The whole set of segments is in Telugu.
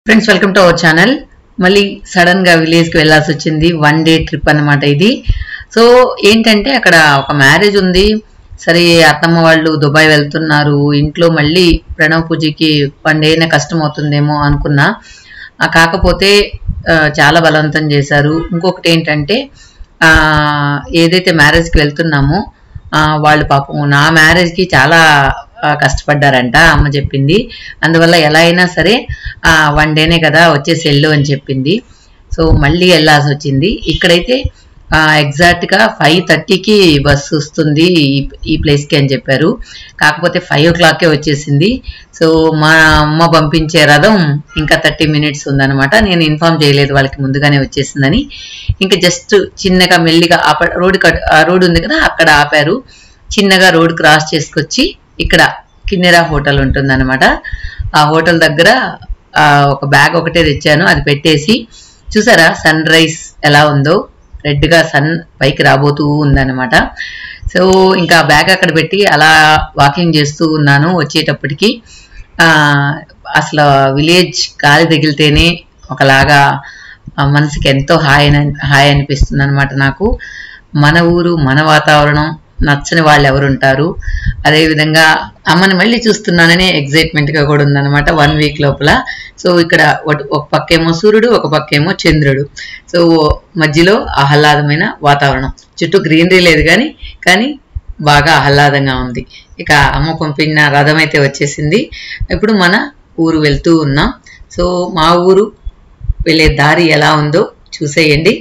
Friends welcome to our channel మళ్ళీ సడన్ గా విలేజ్ కి వెళ్ళాల్సి వచ్చింది వన్ డే ట్రిప్ అన్నమాట ఇది సో ఏంటంటే అక్కడ ఒక మ్యారేజ్ ఉంది సరే అత్తమ్మ వాళ్ళు దుబాయ్ వెళ్తున్నారు ఇంట్లో మళ్ళీ ప్రణవ్ పూజకి వన్ డేనే కష్టం అవుతుందేమో అనుకున్నా ఆ, కాకపోతే ఆ, చాలా బలవంతం చేశారు ఇంకొకటి ఏంటంటే ఆ, ఏదైతే మ్యారేజ్కి వెళ్తున్నామో ఆ, వాళ్ళు పాపం నా మ్యారేజ్కి చాలా ఆ, కష్టపడ్డారంట అమ్మ చెప్పింది అందువల్ల ఎలా అయినా సరే వన్ డేనే కదా వచ్చేసి వెళ్ళు అని చెప్పింది సో మళ్ళీ వెళ్ళాల్సి వచ్చింది ఇక్కడైతే ఎగ్జాక్ట్ గా ఫైవ్ థర్టీకి బస్సు వస్తుంది ఈ- ఈ ప్లేస్ కి అని చెప్పారు కాకపోతే ఫైవ్ ఓ క్లాక్కే వచ్చేసింది సో మా అమ్మ పంపించే రథం ఇంకా థర్టీ మినిట్స్ ఉందన్నమాట నేను ఇన్ఫార్మ్ చేయలేదు వాళ్ళకి ముందుగానే వచ్చేసిందని ఇంకా జస్ట్ చిన్నగా మెల్లిగా ఆప రోడ్ కట్ ఆ రోడ్ ఉంది కదా అక్కడ ఆపారు చిన్నగా రోడ్ క్రాస్ చేసుకొచ్చి ఇక్కడ కిన్నెరా హోటల్ ఉంటుందన్నమాట ఆ హోటల్ దగ్గర ఆ, ఒక బ్యాగ్ ఒకటే తెచ్చాను అది పెట్టేసి చూసారా సన్ రైజ్ ఎలా ఉందో రెడ్ గా సన్ పైకి రాబోతూ ఉందన్నమాట సో ఇంకా బ్యాగ్ అక్కడ పెట్టి అలా వాకింగ్ చేస్తూ ఉన్నాను వచ్చేటప్పటికి ఆ, అసలు విలేజ్ గాలి తగిలితేనే ఒకలాగా ఆ, మనసుకి ఎంతో హాయ్ అని- హాయ్ అనిపిస్తుంది అనమాట నాకు మన ఊరు మన వాతావరణం నచ్చని వాళ్ళు ఎవరుంటారు అదే విధంగా అమ్మని మళ్ళీ చూస్తున్నాననే ఎగ్జైట్మెంట్ గా కూడా ఉందన్నమాట వన్ వీక్ లోపల సో ఇక్కడ ఒక- ఒక పక్కేమో సూర్యుడు ఒక పక్కేమో చంద్రుడు సో మధ్యలో ఆహ్లాదమైన వాతావరణం చుట్టూ గ్రీనరీ లేదు కానీ కానీ బాగా ఆహ్లాదంగా ఉంది ఇక అమ్మ పంపిన రథం అయితే వచ్చేసింది ఇప్పుడు మన ఊరు వెళ్తూ ఉన్నాం సో మా ఊరు వెళ్ళే దారి ఎలా ఉందో చూసేయండి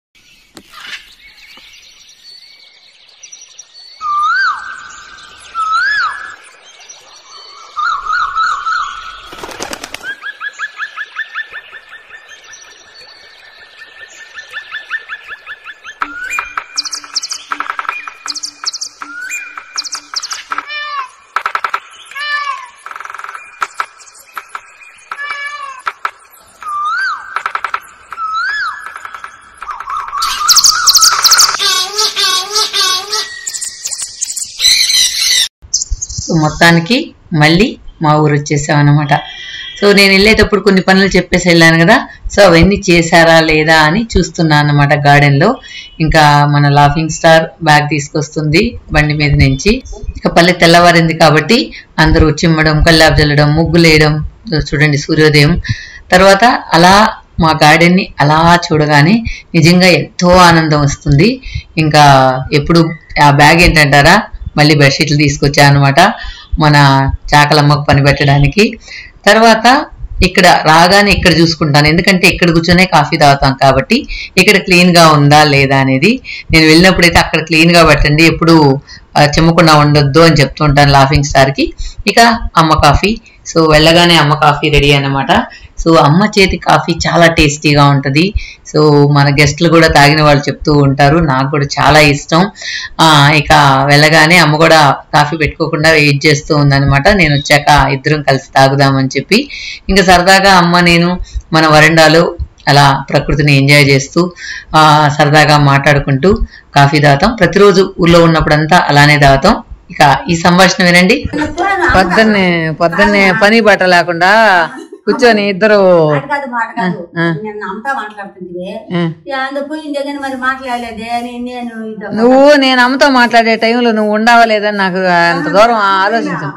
సో మొత్తానికి మళ్ళీ మా ఊరు వచ్చేసాం అనమాట సో నేను వెళ్ళేటప్పుడు కొన్ని పనులు చెప్పేసి వెళ్ళాను కదా సో అవన్నీ చేశారా లేదా అని చూస్తున్నా అన్నమాట గార్డెన్ లో ఇంకా మన లాఫింగ్ స్టార్ బ్యాగ్ తీసుకొస్తుంది బండి మీద నుంచి ఇక పల్లె తెల్లవారింది కాబట్టి అందరూ చిమ్మడం కల్లాపు చల్లడం ముగ్గులు వేయడం చూడండి సూర్యోదయం తర్వాత అలా మా గార్డెన్ ని అలా చూడగానే నిజంగా ఎంతో ఆనందం వస్తుంది ఇంకా ఎప్పుడు ఆ బ్యాగ్ ఏంటంటారా మళ్ళీ బెడ్షీట్లు తీసుకొచ్చా అనమాట మన చాకలమ్మకు పని పెట్టడానికి తర్వాత ఇక్కడ రాగానే ఇక్కడ చూసుకుంటాను ఎందుకంటే ఇక్కడ కూర్చొనే కాఫీ తాగుతాం కాబట్టి ఇక్కడ క్లీన్ గా ఉందా లేదా అనేది నేను వెళ్ళినప్పుడైతే అక్కడ క్లీన్ గా పెట్టండి ఎప్పుడు ఆ, చెమ్మకుండా ఉండొద్దు అని చెప్తుంటాను లాఫింగ్ స్టార్ కి ఇక అమ్మ కాఫీ సో వెళ్ళగానే అమ్మ కాఫీ రెడీ అన్నమాట సో అమ్మ చేతి కాఫీ చాలా టేస్టీగా ఉంటది సో మన గెస్ట్లు కూడా తాగిన వాళ్ళు చెప్తూ ఉంటారు నాకు కూడా చాలా ఇష్టం ఆ ఇక వెళ్ళగానే అమ్మ కూడా కాఫీ పెట్టుకోకుండా వెయిట్ చేస్తూ ఉందన్నమాట నేను వచ్చాక ఇద్దరం కలిసి తాగుదామని చెప్పి ఇంకా సరదాగా అమ్మ నేను మన వరండాలో అలా ప్రకృతిని ఎంజాయ్ చేస్తూ ఆ సరదాగా మాట్లాడుకుంటూ కాఫీ తాగుతాం ప్రతిరోజు ఊర్లో ఉన్నప్పుడంతా అలానే తాగుతాం ఇక ఈ సంభాషణ వినండి పొద్దున్నే పొద్దున్నే పని బట్ట లేకుండా కూర్చొని ఇద్దరు మాట కాదు మాట కాదు ఆ. నేను అంతా మాట్లాడుతుంది ఆ, అందుకు పోయిందే కానీ మరి మాట్లాడలేదే అని నేను ఇదో నువ్వు నేను అమ్మతో మాట్లాడే టైంలో నువ్వు ఉండవా లేదని నాకు అంత దూరం ఆలోచించు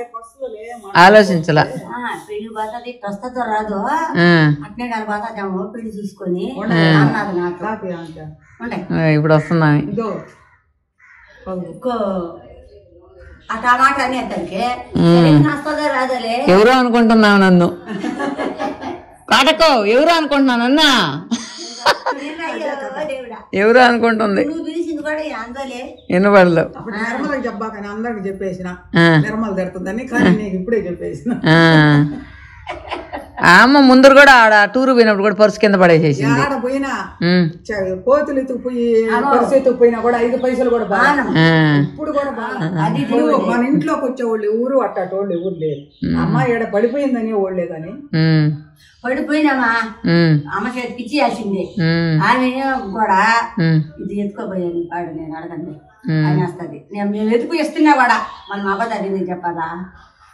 ఆలోచించలా ఆ, పెళ్లి పోతుంది ప్రస్తుతం రాదు ఆ, అట్నే కాదు పోతాదేమో పెళ్లి చూసుకొని అన్నారు నాతో ఉంటాయి ఆ, ఇప్పుడు వస్తున్నాను ఇంకో ఆ టమాట అనేసరికి వస్తుందో రాదోలే ఎవరో అనుకుంటున్నావు నన్ను కాటకో ఎవరో అనుకుంటున్నాను అన్నా అయ్యో దేవుడా ఎవరో అనుకుంటుంది నువ్వు పిలిచింది కూడా అందోలే వినబడదు అప్పుడు నిర్మలకు చెప్పాకని అందరికి చెప్పేసిన ఆ, నిర్మల తిడుతుందని కానీ నీకు ఇప్పుడే చెప్పేసిన ఆ. ఆ అమ్మ ముందర కూడా ఆడ టూర్ పోయినప్పుడు కూడా పర్సు కింద పడేసేసింది ఆడ పోయినా ఉమ్, చ- కోతులు ఎత్తుకుపోయి పరిస్థితి ఎత్తుకుపోయినా కూడా ఐదు పైసలు కూడా బాగా ఆ, ఇప్పుడు కూడా బాగా అది ఇప్పుడు మన ఇంట్లోకి వచ్చేవాళ్ళు ఊరు అట్టాటోళ్ళు ఎవరు లేరు అమ్మాయి ఈడ పడిపోయిందని ఓళ్ళే కానీ ఉమ్, పడిపోయినామా ఉమ్, అమ్మ చేతికి ఇచ్చేయాల్సిందే ఉమ్, ఆమె కూడా ఉమ్, ఇది ఎత్తుకోపోయాను పాడు నేను అడగండి ఉమ్. అని వస్తుంది నేను మేము ఎత్తుకు ఇస్తున్నా కూడా మనం అబద్ధాలు ఎందుకు చెప్పాలా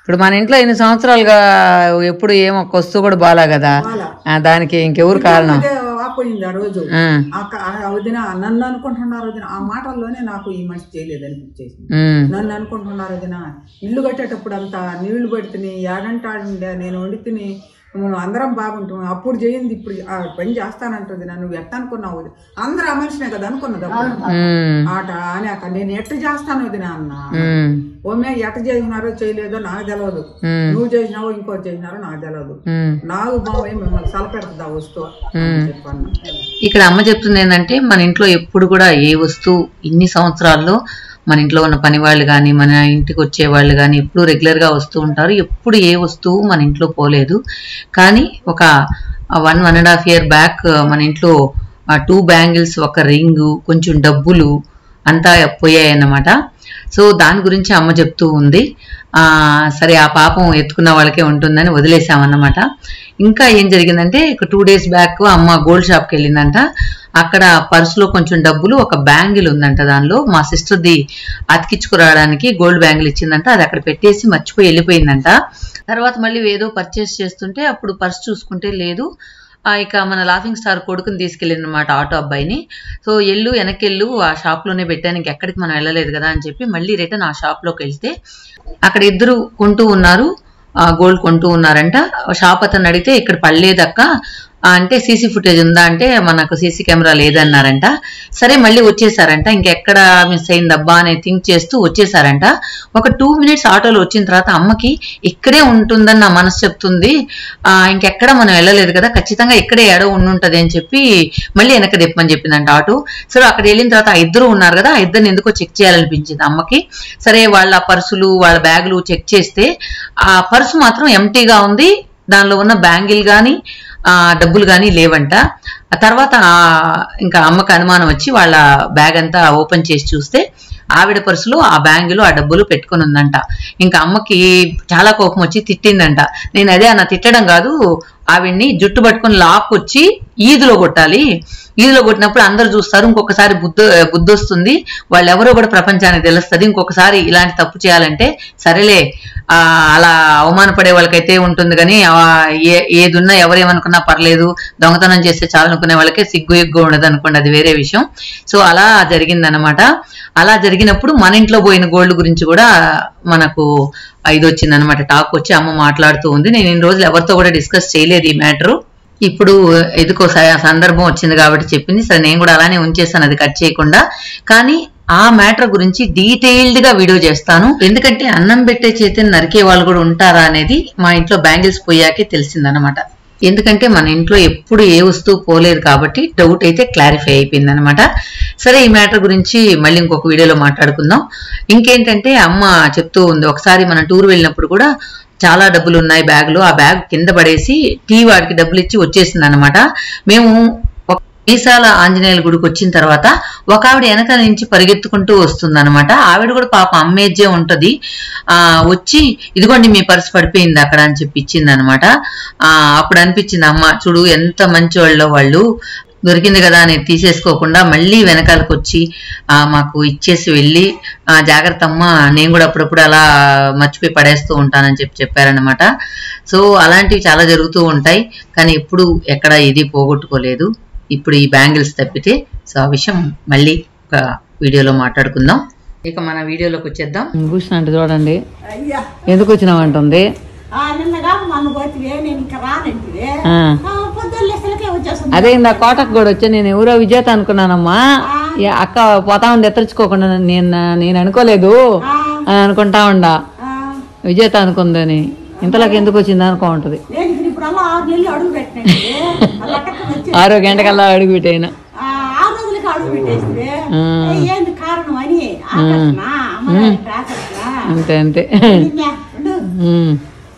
ఇప్పుడు మన ఇంట్లో ఎన్ని సంవత్సరాలుగా ఎప్పుడు ఏం ఒక్క వస్తువు కూడా బాలా కదా బాలా. ఆ, దానికి ఇంకెవరు కారణం అదే వాపోయింది ఆ రోజు ఉమ్, ఆ క- ఆ వదిన నన్ను అనుకుంటున్నారు వదిన ఆ మాటల్లోనే నాకు ఈ మనిషి చేయలేదు అనిపించేసింది ఉమ్, నన్ను అనుకుంటున్నారు వదిన ఇల్లు కట్టేటప్పుడు అంతా నీళ్లు పెడుతుని ఏడంటాడుండే నేను వండి తిని మనం అందరం బాగుంటాం అప్పుడు చేయింది ఇప్పుడు ఆ పని చేస్తానంటుంది నువ్వు ఎట్ట అనుకున్నావు వదిన? అందరూ ఆ మనిషినే కదా అనుకున్నది అప్పుడు. ఉమ్, ఆట అని అక్క నేను ఎట్ట చేస్తాను వదిన అన్న ఉమ్, ఓమే ఎట్ట చేసినారో చేయలేదో నాకు తెలియదు ఉమ్, నువ్వు చేసినావో ఇంకోటి చేసినారో నాకు తెలియదు ఉమ్. నాకు బావే మిమ్మల్ని సలపెడుతుంది ఆ వస్తువు అని చెప్పాను ఇక్కడ అమ్మ చెప్తుంది ఏంటంటే మన ఇంట్లో ఎప్పుడు కూడా ఏ వస్తువు ఇన్ని సంవత్సరాల్లో మన ఇంట్లో ఉన్న పని వాళ్ళు కానీ మన ఇంటికి వచ్చే వాళ్ళు కానీ ఎప్పుడు రెగ్యులర్గా వస్తూ ఉంటారు ఎప్పుడు ఏ వస్తువు మన ఇంట్లో పోలేదు కానీ ఒక one one and half year back మన ఇంట్లో టూ బ్యాంగిల్స్ ఒక రింగు కొంచెం డబ్బులు అంతా పోయాయి అన్నమాట సో దాని గురించి అమ్మ చెప్తూ ఉంది ఆ సరే ఆ పాపం ఎత్తుకున్న వాళ్ళకే ఉంటుందని వదిలేసామన్నమాట ఇంకా ఏం జరిగిందంటే ఒక టూ డేస్ బ్యాక్ అమ్మ గోల్డ్ షాప్కి వెళ్ళిందంట అక్కడ పర్సులో కొంచెం డబ్బులు ఒక బ్యాంగిల్ ఉందంట దానిలో మా సిస్టర్ది అతికించుకురావడానికి గోల్డ్ బ్యాంగిల్ ఇచ్చిందంట అది అక్కడ పెట్టేసి మర్చిపోయి వెళ్ళిపోయిందంట తర్వాత మళ్ళీ ఏదో పర్చేస్ చేస్తుంటే అప్పుడు పర్స్ చూసుకుంటే లేదు ఆ, ఇక మన లాఫింగ్ స్టార్ కొడుకుని తీసుకెళ్ళినమాట ఆటో అబ్బాయిని సో ఎల్లు వెనకెళ్ళు ఆ షాప్లోనే పెట్టాను ఇంకెక్కడికి మనం వెళ్ళలేదు కదా అని చెప్పి మళ్ళీ రిటర్న్ ఆ షాప్లోకి వెళ్తే అక్కడ ఇద్దరు కొంటూ ఉన్నారు ఆ, గోల్డ్ కొంటూ ఉన్నారంట షాప్ అతను అడిగితే ఇక్కడ పడలేదక్క ఆ, అంటే సీసీ ఫుటేజ్ ఉందా అంటే మనకు సీసీ కెమెరా లేదన్నారంట సరే మళ్ళీ వచ్చేసారంట ఇంకెక్కడ మిస్ అయిందబ్బా అని థింక్ చేస్తూ వచ్చేసారంట ఒక టూ మినిట్స్ ఆటోలో వచ్చిన తర్వాత అమ్మకి ఇక్కడే ఉంటుందని నా మనసు చెప్తుంది ఆ, ఇంకెక్కడ మనం వెళ్ళలేదు కదా ఖచ్చితంగా ఇక్కడే ఎడో ఉండుంటది అని చెప్పి మళ్ళీ వెనక తిప్పమని చెప్పిందంట ఆటో సరే అక్కడ వెళ్ళిన తర్వాత ఆ ఇద్దరు ఉన్నారు కదా ఆ ఇద్దరిని ఎందుకో చెక్ చేయాలనిపించింది అమ్మకి సరే వాళ్ళ పర్సులు వాళ్ళ బ్యాగులు చెక్ చేస్తే ఆ పర్సు మాత్రం ఎంటీగా ఉంది దానిలో ఉన్న బ్యాంగిల్ కానీ ఆ డబ్బులు కానీ లేవంట ఆ తర్వాత ఆ, ఇంకా అమ్మకి అనుమానం వచ్చి వాళ్ళ బ్యాగ్ అంతా ఓపెన్ చేసి చూస్తే ఆవిడ పర్సులో ఆ బ్యాంగులో ఆ డబ్బులు పెట్టుకుని ఉందంట ఇంకా అమ్మకి చాలా కోపం వచ్చి తిట్టిందంట నేను అదే అన్న తిట్టడం కాదు ఆవిడ్ని జుట్టు పట్టుకొని లాక్కొచ్చి ఈదులో కొట్టాలి ఈదులో కొట్టినప్పుడు అందరు చూస్తారు ఇంకొకసారి బుద్ధ బుద్ధి వస్తుంది వాళ్ళు ఎవరో కూడా ప్రపంచానికి తెలుస్తుంది ఇంకొకసారి ఇలాంటి తప్పు చేయాలంటే సరేలే ఆ, అలా అవమానపడే వాళ్ళకైతే ఉంటుంది కానీ ఆ, ఏ ఏదున్నా ఎవరేమనుకున్నా పర్లేదు దొంగతనం చేస్తే చాలు అనుకునే వాళ్ళకే సిగ్గు ఎగ్గు ఉండదు అనుకోండి అది వేరే విషయం సో అలా జరిగిందనమాట అలా జరిగినప్పుడు మన ఇంట్లో పోయిన గోల్డ్ గురించి కూడా మనకు ఇది వచ్చిందనమాట టాక్ వచ్చి అమ్మ మాట్లాడుతూ ఉంది నేను ఇన్ని రోజులు ఎవరితో కూడా డిస్కస్ చేయలేదు ఈ మ్యాటరు ఇప్పుడు ఎదుకో స- సందర్భం వచ్చింది కాబట్టి చెప్పింది సరే నేను కూడా అలానే ఉంచేసాను అది కట్ చేయకుండా కానీ ఆ మ్యాటర్ గురించి డీటెయిల్డ్ గా వీడియో చేస్తాను ఎందుకంటే అన్నం పెట్టే చేతిని నరికే వాళ్ళు కూడా ఉంటారా అనేది మా ఇంట్లో బ్యాంగిల్స్ పోయాకే తెలిసిందనమాట ఎందుకంటే మన ఇంట్లో ఎప్పుడు ఏ వస్తువు పోలేదు కాబట్టి డౌట్ అయితే క్లారిఫై అయిపోయింది అనమాట సరే ఈ మ్యాటర్ గురించి మళ్ళీ ఇంకొక వీడియోలో మాట్లాడుకుందాం ఇంకేంటంటే అమ్మ చెప్తూ ఉంది ఒకసారి మనం టూర్ వెళ్ళినప్పుడు కూడా చాలా డబ్బులు ఉన్నాయి బ్యాగులో ఆ బ్యాగ్ కింద పడేసి టీ వాడికి డబ్బులు ఇచ్చి వచ్చేసింది అనమాట మేము ఒక మీసాల ఆంజనేయుల గుడికి వచ్చిన తర్వాత ఒక ఆవిడ వెనకాల నుంచి పరిగెత్తుకుంటూ వస్తుంది అనమాట ఆవిడ కూడా పాప అమ్మేజే ఉంటది ఆ వచ్చి ఇదిగోండి మీ పర్స్ పడిపోయింది అక్కడ అని చెప్పి ఇచ్చింది అనమాట ఆ అప్పుడు అనిపించింది అమ్మ చూడు ఎంత మంచి వాళ్ళో వాళ్ళు దొరికింది కదా అని తీసేసుకోకుండా మళ్ళీ వెనకాలకు వచ్చి ఆ, మాకు ఇచ్చేసి వెళ్ళి ఆ, జాగ్రత్త అమ్మ నేను కూడా అప్పుడప్పుడు అలా మర్చిపోయి పడేస్తూ ఉంటానని చెప్పి చెప్పారనమాట సో అలాంటివి చాలా జరుగుతూ ఉంటాయి కానీ ఎప్పుడు ఎక్కడ ఇది పోగొట్టుకోలేదు ఇప్పుడు ఈ బ్యాంగిల్స్ తప్పితే సో ఆ విషయం మళ్ళీ ఒక వీడియోలో మాట్లాడుకుందాం ఇక మన వీడియోలోకి వచ్చేద్దాం భూషణ అంటే చూడండి అయ్యా ఎందుకు వచ్చినామంటుంది ఆ నిన్నగా మన పోతివే నేను ఇంకా రానంటివే పొద్దున్న లెక్కలకే వచ్చేస్తుంది అదే ఇందా కోటకు కూడా వచ్చా నేను ఎవరో విజేత అనుకున్నానమ్మా ఈ అక్క పోతా ఉంది ఎత్తరించుకోకుండా నేను నేను అనుకోలేదు అని అనుకుంటా ఉండా ఆ, విజేత అనుకుందని ఇంతలోకి ఎందుకు వచ్చింది అనుకో ఉంటది నేను ఇక్కడ ఇప్పుడు అలా ఆరు నెలలు అడుగు పెట్టినండి అల్లటక్క వచ్చి ఆరో గంటకల్లా అడుగు పెట్టాను ఆ, ఆరు రోజులకి అడుగు పెట్టేస్తే ఏంది కారణం అని ఆకర్షణ అమ్మగారికి ఆకర్షణ అంతే అంతే నిన్నే, ఉండు. ఉమ్.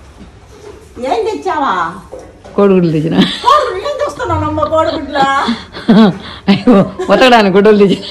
ఏం తెచ్చావా కోడిగుడ్లు తెచ్చిన కోడి ఏం చూస్తున్నావు అమ్మ కోడిగుడ్లా అయ్యో ఉతకడానికి గుడ్డలు తెచ్చిన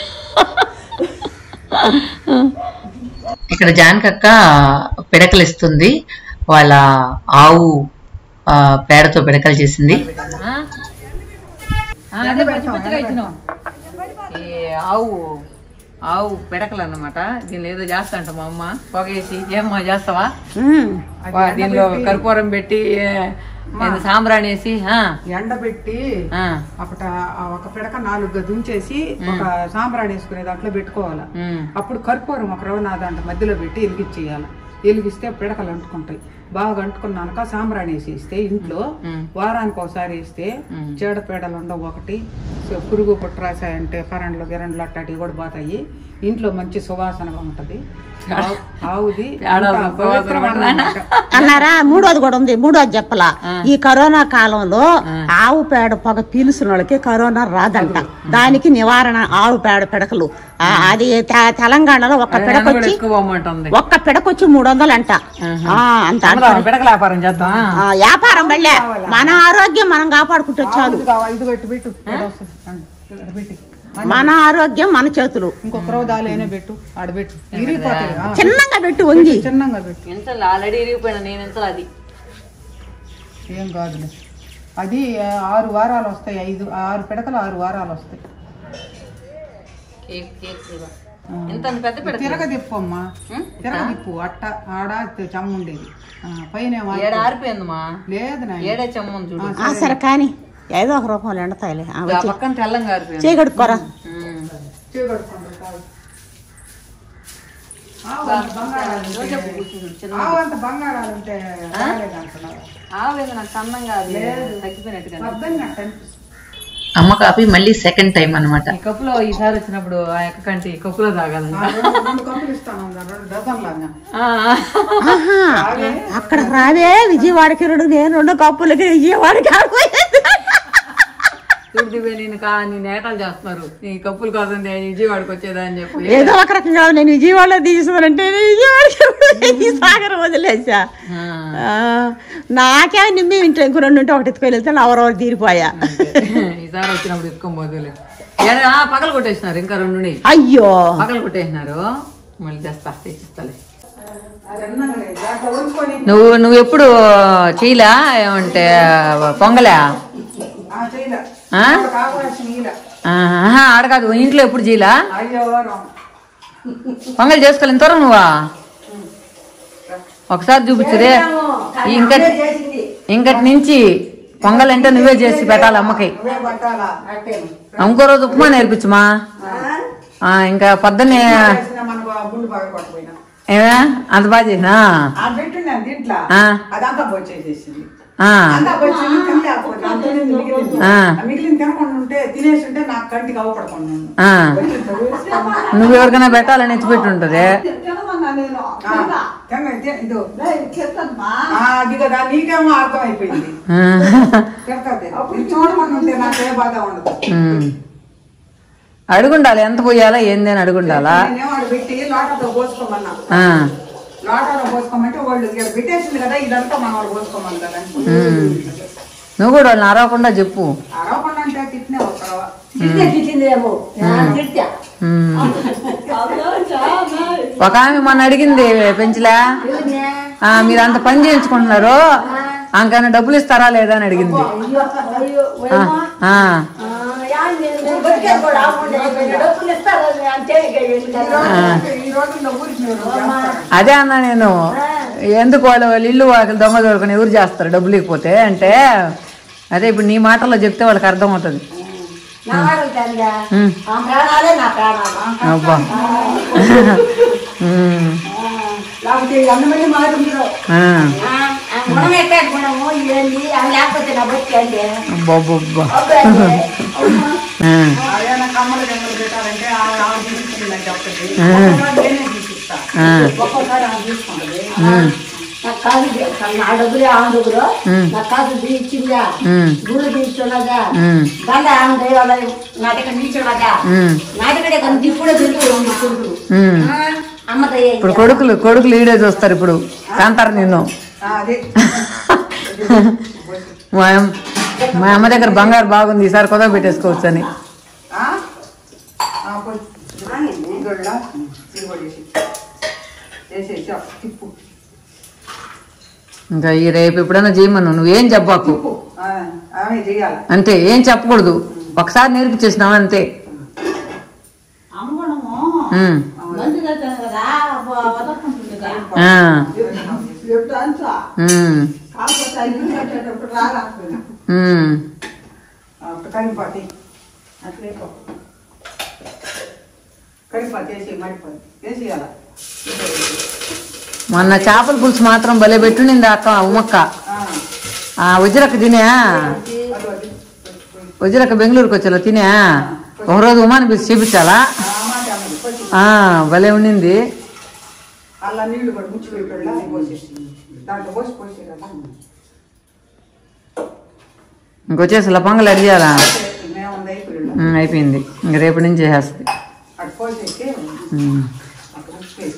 ఇక్కడ జానకక్క పిడకలు ఇస్తుంది వాళ్ళ ఆవు ఆ, పేడతో పిడకలు చేసింది ఈ ఆవు ఆవు పెడకలు అన్నమాట దీనిలో ఏదో చేస్తా అంట మా అమ్మ పొగేసి ఏమ్మా చేస్తావా ఉమ్. వా, దీనిలో కర్పూరం పెట్టి ఏంది సాంబ్రాణి వేసి ఆ, ఎండబెట్టి ఆ, ఒకట ఆ ఒక పిడక నాలుగు దుంచేసి ఒక సాంబ్రాణి వేసుకునే దాంట్లో పెట్టుకోవాలి ఉమ్, అప్పుడు కర్పూరం ఒక రవ్వ నా దాంట్లో మధ్యలో పెట్టి వెలిగించేయాలి వెలిగిస్తే పిడకలు అంటుకుంటాయి బాగా అంటుకున్నాక సాంబ్రాణి వేసేస్తే ఇంట్లో ఉమ్. వారానికి ఒకసారి వేస్తే ఉమ్. చీడపీడలు ఉండవు ఒకటి సో పురుగు పుట్రాసాయి అంటే పరండ్లు గిరండ్లు అట్టాటివి కూడా పోతాయి ఇంట్లో మంచి సువాసనగా ఉంటది ఆవు- ఆవుది పేడ అంతా పవిత్రమైన మాట. అన్నారా మూడోది కూడా ఉంది మూడోది చెప్పలా ఈ కరోనా కాలంలో ఆవు పేడ పొగ పీల్చిన వాళ్ళకి కరోనా రాదంట దానికి నివారణ ఆవు పేడ పిడకలు ఆ, అది తె- తెలంగాణలో ఒక్క నన్ను కూడా పిడకొచ్చి ఎక్కువ పోమంటుంది ఒక్క పిడకొచ్చి మూడు వందలు అంట ఆ, అంత పెడకల వ్యాపారం చేద్దాం ఆ, వ్యాపారం వెళ్ళే మన ఆరోగ్యం మనం కాపాడుకుంటే చాలు ఆవుది కావాలి ఇది పెట్టి పెట్టు ఇక్కడ వస్తుంది. రండి, ఇక్కడ పెట్టి మన ఆరోగ్యం మన చేతులు ఇంకొక రోజు దాలేనే పెట్టు ఆడబెట్టు ఇరిగిపోతాయి ఆ, చిన్నగా పెట్టి వంగి చిన్నంగా పెట్టు ఎంతలు ఆల్రెడీ ఇరిగిపోయినా నేను ఎంతలు అది ఏం కాదులే అది ఆ, ఆరు వారాలు వస్తాయి ఐదు ఆరు పిడకలు ఆరు వారాలు వస్తాయి కేక్ కేక్ ఇవ్వ. ఎంత అంత పెద్ద పెడక తిరగదిప్పు అమ్మా తిరగదిప్పు అట్ట ఆడ చెమ్మ ఉండేది ఆ, పైన ఏమో ఏడ ఆరిపోయిందమ్మా లేదు నాయన ఏడే చెమ్మని చూడు ఆ, సరే కానీ ఏదో ఒక రూపంలో ఎండతాయిలే ఆ, ఆ పక్కన తెల్లంగా ఆరిపోయింది చేయి కడుక్కోరా ఉమ్. చీకట్టుకుంటారు కాదు. ఆవు అంత బంగారాలు ఉంటే- ఆవు అంత బంగారాలు ఉంటే రాలేదంటున్నారు. ఆవేది నాకు సన్నంగా అది తగ్గిపోయినట్టుగా అర్థంగా అనిపిస్తుంది. అమ్మ కాఫీ మళ్ళీ సెకండ్ టైం అన్నమాట ఈ కప్పులో ఈసారి వచ్చినప్పుడు ఆ యొక్క కంటి కప్పులో తాగాలంట ఆ, రెండు రెండు కప్పులు ఇస్తాను అన్నారు, రెండు డజన్లాగా ఆ, ఆహా, అక్కడ రావే విజయవాడకి రెండు నేను రెండు కప్పులకి విజయవాడకి ఆడిపోయేది చూడు దివ్య నేను కా నేను ఏటాలు చేస్తున్నారు నీ కప్పులు కోసం నేను విజయవాడకి వచ్చేదా అని చెప్పి ఏదో ఒక రకంగా నేను విజయవాడలో తీసుకోవాలంటే నేను విజయవాడకి ఈ సాగరం వదిలేసా ఆ, ఆ, నాకే నిమ్మి ఇంట్లో ఇంకో రెండు ఉంటే ఒకటి ఎత్తుకొని వెళ్తే ఎవరెవరు తీరిపోయా ఈసారి వచ్చినప్పుడు ఎత్తుకొని పోదులే ఏడ- ఆ, పగలు కొట్టేసినారు ఇంకా రెండు ఉన్నాయి. అయ్యో పగలు కొట్టేసినారు మళ్ళీ తెస్తా తెచ్చిస్తాలే చిన్నగా లేదు. దాంట్లో ఉంచుకొని నువ్వు నువ్వు ఎప్పుడు చేయలా ఏమంటే పొంగలా ఆ చేయలే ఆ? నాకు కావాల్సిన ఇలా ఆహా, ఆడ కాదు ఇంట్లో ఎప్పుడు చేయలా అయ్యో రామ్. పొంగల్ చేసుకోవాలి ఇంతవర నువ్వా ఒకసారి చూపించదే ఇంకటి ఇంకటి నుంచి పొంగల్ అంటే నువ్వే చేసి పెట్టాలి అమ్మకి నువ్వే పట్టాలా ఇంకో రోజు ఉప్మా నేర్పించమా ఆ, ఇంకా పొద్దున్నే చేసిన మన బా- గుండు బాగా కొట్టపోయినా ఏమే అంత బాగా చేసినా ఆ పెట్టున్నాను దీంట్లో ఆ. అదంతా వచ్చేసేసింది ఆ, అంతా వచ్చింది తినలేకపోతే అంతనే మిగిలింది ఆ. ఆ మిగిలింది తినకుండా ఉంటే తినేసి ఉంటే నాకు కంటికి అవ్వపడకుండా ఆ. నువ్వు ఎవరికైనా పెట్టాలని ఎత్తిపెట్టి ఉంటది తినమన్నా నేను ఇదో చెప్తాను ఆ, అది కదా నీకేమో అర్థం అయిపోయింది ఆ, తిడతాది ఇది చూడకుండా ఉంటే నాకు ఏ బాధ ఉండదు ఉమ్. అడుగుండాలి ఎంత పోయాలా ఏంది అని అడుగుండాలా నేనేమో ఆడ పెట్టి లోటతో పోసుకోమన్నా ఆ, లోటలో పోసుకోమంటే వాళ్ళు ఇక్కడ పెట్టేసింది కదా ఇదంతా మనం వాళ్ళు పోసుకోమని కదా ఉమ్. నువ్వు కూడా వాళ్ళని అరవకుండా చెప్పు అరవకుండా అంటే తిట్టినా ఒక రవ్వ. ఉమ్. ఒక ఆమె మొన్న అడిగింది పెంచలే ఆ, మీరు అంత పని చేయించుకుంటున్నారు ఆమెకైనా డబ్బులు ఇస్తారా లేదా అని అడిగింది ఆ, ఆ. ఈ రోజుల్లో ఊరికి మీరు చేస్తారు. అదే అన్నా నేను ఎందుకు వాళ్ళు వాళ్ళు ఇల్లు వాకిలు దొంగ దొరకని ఎవరు చేస్తారు డబ్బులు ఇకపోతే అంటే అదే ఇప్పుడు నీ మాటల్లో చెప్తే వాళ్ళకి అర్థం అవుతుంది ఉమ్. అబ్బా ఉమ్. లేకపోతే ఈ అన్నమల్లి మారుండ్రు. ఆ. గుణం ఎట్లా గుణము ఏంది అవి లేకపోతే నా బొత్తి అంటే అబ్బబ్బబ్బా. ఆ. అదేనా కమ్మలు గమ్మలు పెట్టాలంటే ఆమె ఆమె తీసుకుంటుందని చెప్తుంది ఒక్కొక్కసారి నేనే తీసిస్తా ఆ. ఒక్కొక్కసారి ఆమె తీసుకుంటుంది ఉమ్. నాకు కాదు నా డబ్బులే ఆమె దగ్గర ఉమ్. నాకు కాదు ఇచ్చిందా ఉమ్. గుళ్ళు తీర్చున్నదా ఉమ్. దండ ఆమె దైవాల నా దగ్గర నిల్చున్నదా ఉమ్. నా దగ్గర కానీ ఇప్పుడే తెలుసు కొడుకులు ఉమ్. అమ్మ దయ్య ఇప్పుడు కొడుకులు కొడుకులు ఈడే చూస్తారు ఇప్పుడు కాంతారు నిన్ను ఆ, అదే మా అమ్- మా అమ్మ దగ్గర బంగారు బాగుంది ఈసారి కుదవ పెట్టేసుకోవచ్చు అని ఆ? ఆ, పోయి. ఇదోళ్ళ? ఇది కూడా చేసి. చేసేసి ఆ, తిప్పు ఇంకా ఈ రేపు ఎప్పుడైనా చేయమను నువ్వేం చెప్పాకు తిప్పు ఆ, ఆమె చెయ్యాలి అంతే ఏం చెప్పకూడదు ఒకసారి నేర్పించేసినావు అంతే అమ్మగుణము ఉమ్. కదా వదలకుంటుంది ఆ, ఎప్పుడు అంచా ఉమ్, కాకపోతే ఇల్లు కట్టేటప్పుడు రాగా ఉమ్. కరిపాటి అట్లే కరిపాటి వేసి మడిపోయి వేసేయాల మొన్న చేపల పులుసు మాత్రం భలే పెట్టుండింది అక్క ఉమ్మక్క ఆ వజ్రక్క తినే వజ్రక్క బెంగళూరుకి వచ్చేలా తినే ఒకరోజు ఉమాని పిలిచి చూపించాలా ఆ, భలే ఉండింది అలా నీళ్లు కూడా ముచ్చి పెట్టాడు అది పోసేసి దాంట్లో పోసి పోసి కదా ఇంకొచ్చేసి పొంగల్ అడిగాలా మేము అయిపోయాడు ఉమ్, అయిపోయింది ఇంక రేపటి నుంచి చేసేస్తుంది అటు పోసేసి ఉమ్. అక్కడ ఉప్పేసి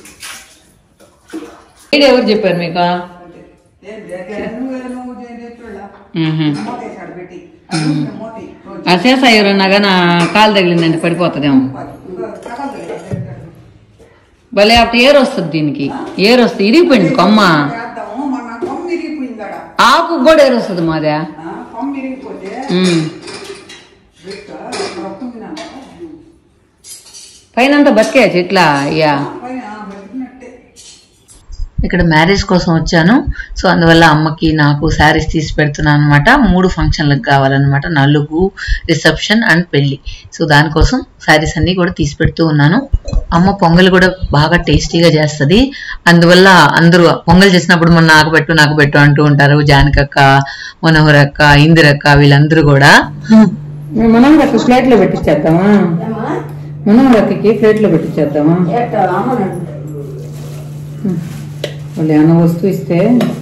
వీడు ఎవరు చెప్పారు మీకు ఏంటి అదే నువ్వు నువ్వు చేసేటోళ్ళ ఉహు. మూతేసాడు పెట్టి అది ఊరికే మూతి రోజు ఆ శేష ఎవరన్నా కానీ కాలు తగిలిందంటే పడిపోతుందేమో తగలదు భలే అప్పుడు ఏరు వస్తుంది దీనికి ఏరు వస్తుంది ఇరిగిపోయింది కొమ్మ చేద్దాము మన కొమ్మ ఇరిగిపోయిందాడ ఆకు కూడా ఏరు వస్తుంది మాదే కొమ్మ ఇరిగిపోతే ఉమ్. బిట్ట రొక్కుంది నాకు పైన అంతా బతికే చెట్ల అయ్యా పైన బతికినట్టే ఇక్కడ మ్యారేజ్ కోసం వచ్చాను సో అందువల్ల అమ్మకి నాకు శారీస్ తీసి పెడుతున్నాను అనమాట మూడు ఫంక్షన్లకు కావాలన్నమాట నలుగు రిసెప్షన్ అండ్ పెళ్లి సో దానికోసం శారీస్ అన్ని కూడా తీసి పెడుతూ ఉన్నాను అమ్మ పొంగల్ కూడా బాగా టేస్టీగా చేస్తుంది అందువల్ల అందరూ పొంగల్ చేసినప్పుడు మొన్న నాకు పెట్టు నాకు పెట్టు అంటూ ఉంటారు జానకక్క మనోహర్ అక్క ఇందిరక్క వీళ్ళందరూ కూడా మనోహర్ అక్క ప్లేట్ లో పెట్టించేద్దామా మనోహర్ అక్కకి ప్లేట్ లో పెట్టించేద్దామా వాళ్ళు ఏమైనా వస్తువు ఇస్తే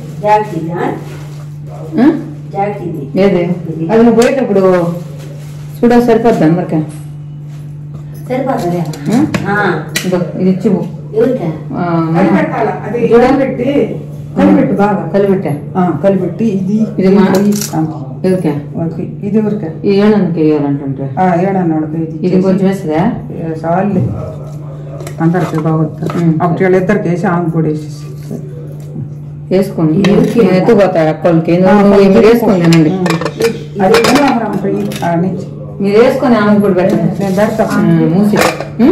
ఆ? ఏది అది నువ్వు పోయేటప్పుడు చూడ సరిపోద్ది అందరికీ సరిపోతుందా ఆ? ఇదిగో, ఇది ఇచ్చి పో. ఎవరికా ఆ, కలిపెట్టాల అది కలిపెట్టి కలిపెట్టు బాగా కలిపెట్టా ఆ, కలిపెట్టి ఇది ఇది మా- ఆ, ఎవరికా ఓకే ఇది ఊరికే ఈ ఏడానికి వేయాలంటుంటే ఆ, ఏడన్నాడు ఇది ఇది కొంచెం వేస్తుందా ఏ, చాలు అందరికి బాగుంది ఉమ్. ఒకటి వాళ్ళిద్దరికి వేసి ఆమె కూడా వేసేసి వేసుకోండి నేను ఎత్తుకుపోతా అక్కడికి మీరు వేసుకొని తినండి అది మనోహరం పోయి ఆ నుంచి మీరు వేసుకొని ఆమె కూడా పెట్టండి నేను పెడతా ఉమ్, మూసి ఉమ్?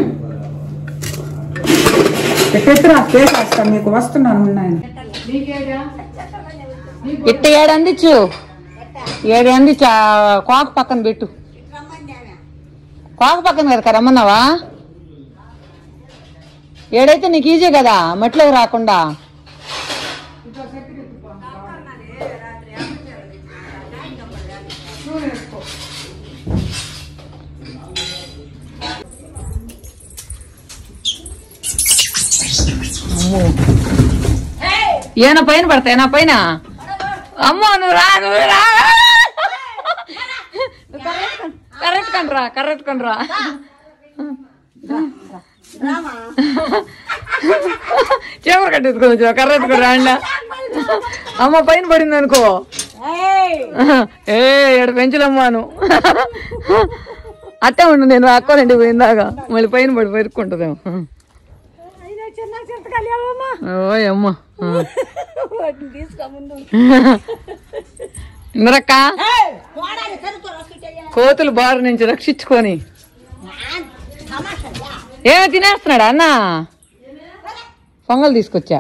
ఎట్టెత్తున చేసేస్తాను మీకు వస్తున్నాను ఉన్నాయని ఇట్ట ఏడు అందించు ఏడు అందించు ఆ కోక పక్కన పెట్టు కోక పక్కన కదా రమ్మన్నావా ఏడైతే నీకు ఈజీ కదా మట్లోకి రాకుండా అమ్మో. ఏనా పైన పడతాయి నా పైన అమ్మో నువ్వు రా నువ్వు రా కరెక్ట్ కండ్రా కరెక్ట్ కండ్రా చేపలు కట్టేసుకోవచ్చు కరెక్ట్ రా అండ అమ్మ పైన పడింది అనుకో ఏ ఇక్కడ పెంచలమ్మాను అట్టే ఉండు నేను అక్కనండి పోయిందాగా మళ్ళీ పైన పడి పెరుక్కుంటుందేమో ఓయ్ అమ్మ ఇందరక్క కోతులు బారు నుంచి రక్షించుకొని ఏమో తినేస్తున్నాడా అన్న పొంగల్ తీసుకొచ్చా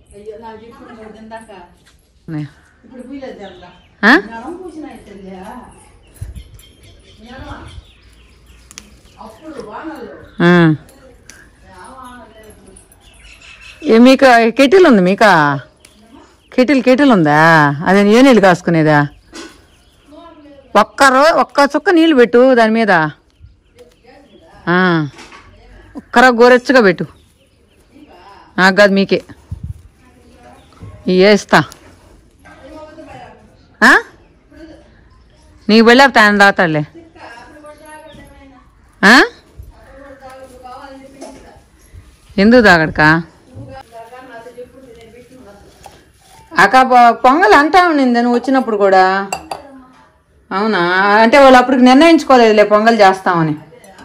ఆ? ఆ. ఏ మీకు కెటిల్ ఉంది మీకా కెటిల్ కెటిల్ ఉందా అదే ఏ నీళ్ళు కాసుకునేదా ఒక్క రో ఒక్క చుక్క నీళ్ళు పెట్టు దాని మీద ఆ. ఒక్కరో గోరెచ్చగా పెట్టు నాకు కాదు మీకే ఇయ్యే ఇస్తా ఆ? నీకు వెళ్ళాక ఆయన తాగుతాడులే ఆ? ఎందుకు తాగడకా అక్క పొ- పొంగల్ అంటా ఉండింది నువ్వు వచ్చినప్పుడు కూడా అవునా అంటే వాళ్ళు అప్పటికి నిర్ణయించుకోలేదులే పొంగల్ చేస్తామని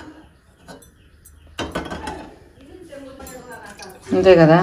అంతే కదా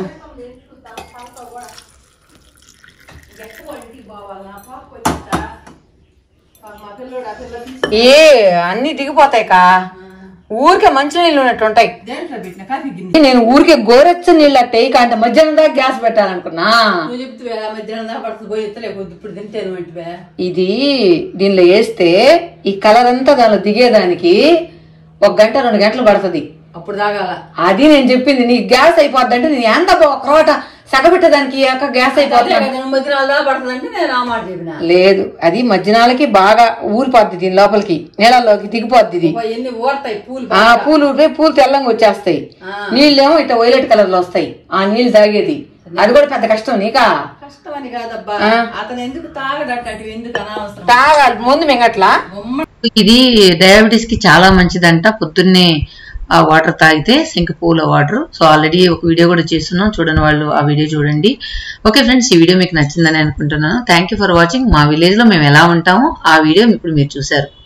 ఏ అన్ని దిగిపోతాయి కా ఊరికే మంచి నీళ్ళు ఉన్నట్టు ఉంటాయి దేంట్లో పెట్టిన కాఫీ గిన్నె నేను ఊరికే గోరెచ్చ నీళ్ళు అట్టే అంటే మధ్యాహ్నం దాకా గ్యాస్ పెట్టాలనుకున్నా నువ్వు చెప్తే మధ్యాహ్నం దాకా పడుతుంది పోయి ఎత్తలేకపోతే ఇప్పుడు తింటేను వంటివే ఇది దీనిలో వేస్తే ఈ కలర్ అంతా దానిలో దిగేదానికి ఒక గంట రెండు గంటలు పడుతుంది అప్పుడు తాగాల అది నేను చెప్పింది నీ గ్యాస్ అయిపోద్ది అంటే నేను ఎంత ఒక రోట సగబెట్టేదానికి అక్క గ్యాస్ అదే అయిపోతుంది కదా, నేను మధ్యాహ్నం దాకా పడుతుందంటే నేను ఆ మాట చెప్పిన లేదు అది మధ్యాహ్నాలకి బాగా ఊరిపోద్ది దీని లోపలికి నీళ్ళలోకి దిగిపోద్ది ఇది ఓ, ఎన్ని ఊరతాయి పూలు ఆ పూలు ఊరిపోయి పూలు తెల్లంగా వచ్చేస్తాయి నీళ్ళేమో ఇట్లా వైలెట్ కలర్ లో వస్తాయి ఆ నీళ్ళు తాగేది అది కూడా పెద్ద కష్టం నీకా కష్టమని కాదబ్బా అతను ఎందుకు తాగడట అటు ఎందుకు అనవసరం తాగాలి ముందు మింగట్లా ఇది డయాబెటీస్ కి చాలా మంచిదంట పొద్దున్నే ఆ వాటర్ తాగితే శంఖపూల వాటర్ సో ఆల్రెడీ ఒక వీడియో కూడా చేస్తున్నాం చూడని వాళ్ళు ఆ వీడియో చూడండి ఓకే ఫ్రెండ్స్ ఈ వీడియో మీకు నచ్చిందని అనుకుంటున్నాను థ్యాంక్ యూ ఫర్ వాచింగ్ మా విలేజ్ లో మేము ఎలా ఉంటామో ఆ వీడియో ఇప్పుడు మీరు చూసారు